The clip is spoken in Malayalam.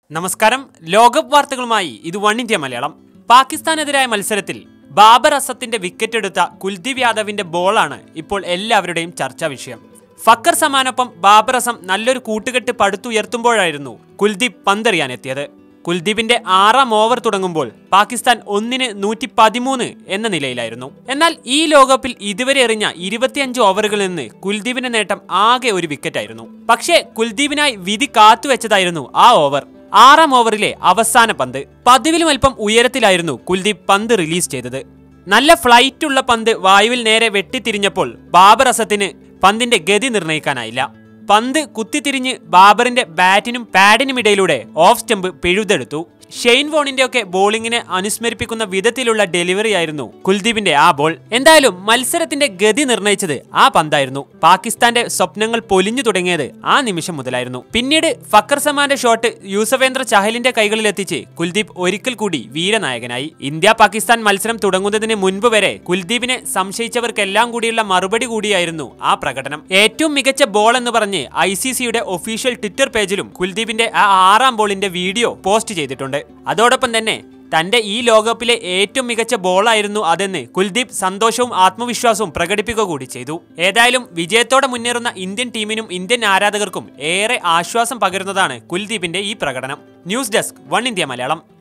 നമസ്കാരം ലോകകപ്പ് വാർത്തകളുമായി ഇത് വൺ ഇന്ത്യ മലയാളം പാകിസ്ഥാനെതിരായ മത്സരത്തിൽ ബാബർ അസത്തിന്റെ വിക്കറ്റ് എടുത്ത കുൽദീപ് യാദവിന്റെ ബോളാണ് ഇപ്പോൾ എല്ലാവരുടെയും ചർച്ചാ വിഷയം ഫക്കർ സമാനൊപ്പം ബാബർ അസം നല്ലൊരു കൂട്ടുകെട്ട് പടുത്തുയർത്തുമ്പോഴായിരുന്നു കുൽദീപ് പന്തെറിയാനെത്തിയത് കുൽദീപിന്റെ ആറാം ഓവർ തുടങ്ങുമ്പോൾ പാകിസ്ഥാൻ ഒന്നിന് നൂറ്റി പതിമൂന്ന് എന്ന നിലയിലായിരുന്നു എന്നാൽ ഈ ലോകകപ്പിൽ ഇതുവരെ എറിഞ്ഞ ഇരുപത്തിയഞ്ച് ഓവറുകളിൽ നിന്ന് കുൽദീപിന്റെ നേട്ടം ആകെ ഒരു വിക്കറ്റായിരുന്നു പക്ഷേ കുൽദീപിനായി വിധി കാത്തുവെച്ചതായിരുന്നു ആ ഓവർ ആറാം ഓവറിലെ അവസാന പന്ത് പതിവിലും അല്പം ഉയരത്തിലായിരുന്നു കുൽദീപ് പന്ത് റിലീസ് ചെയ്തത് നല്ല ഫ്ലൈറ്റ് ഉള്ള പന്ത് വായുവിൽ നേരെ വെട്ടിത്തിരിഞ്ഞപ്പോൾ ബാബർ അസത്തിന് പന്തിന്റെ ഗതി നിർണ്ണയിക്കാനായില്ല പന്ത് കുത്തിത്തിരിഞ്ഞ് ബാബറിന്റെ ബാറ്റിനും പാഡിനും ഇടയിലൂടെ ഓഫ് സ്റ്റംപ് പിഴുതെടുത്തു ഷെയ്ൻ വോണിന്റെ ഒക്കെ ബോളിങ്ങിനെ അനുസ്മരിപ്പിക്കുന്ന വിധത്തിലുള്ള ഡെലിവറി ആയിരുന്നു കുൽദീപിന്റെ ആ ബോൾ എന്തായാലും മത്സരത്തിന്റെ ഗതി നിർണയിച്ചത് ആ പന്തായിരുന്നു പാകിസ്ഥാന്റെ സ്വപ്നങ്ങൾ പൊലിഞ്ഞു തുടങ്ങിയത് ആ നിമിഷം മുതലായിരുന്നു പിന്നീട് ഫക്കർ സമാന്റെ ഷോട്ട് യൂസവേന്ദ്ര ചഹലിന്റെ കൈകളിലെത്തിച്ച് കുൽദീപ് ഒരിക്കൽ കൂടി വീരനായകനായി ഇന്ത്യ പാകിസ്ഥാൻ മത്സരം തുടങ്ങുന്നതിന് മുൻപ് വരെ കുൽദീപിനെ സംശയിച്ചവർക്കെല്ലാം കൂടിയുള്ള മറുപടി കൂടിയായിരുന്നു ആ പ്രകടനം ഏറ്റവും മികച്ച ബോൾ എന്ന് പറഞ്ഞ് ഐ സി സിയുടെ ഒഫീഷ്യൽ ട്വിറ്റർ പേജിലും കുൽദീപിന്റെ ആ ആറാം ബോളിന്റെ വീഡിയോ പോസ്റ്റ് ചെയ്തിട്ടുണ്ട് അതോടൊപ്പം തന്നെ തന്റെ ഈ ലോകകപ്പിലെ ഏറ്റവും മികച്ച ബോളായിരുന്നു അതെന്ന് കുൽദീപ് സന്തോഷവും ആത്മവിശ്വാസവും പ്രകടിപ്പിക്കുക കൂടി ചെയ്തു ഏതായാലും വിജയത്തോടെ മുന്നേറുന്ന ഇന്ത്യൻ ടീമിനും ഇന്ത്യൻ ആരാധകർക്കും ഏറെ ആശ്വാസം പകരുന്നതാണ് കുൽദീപിന്റെ ഈ പ്രകടനം news desk one India Malayalam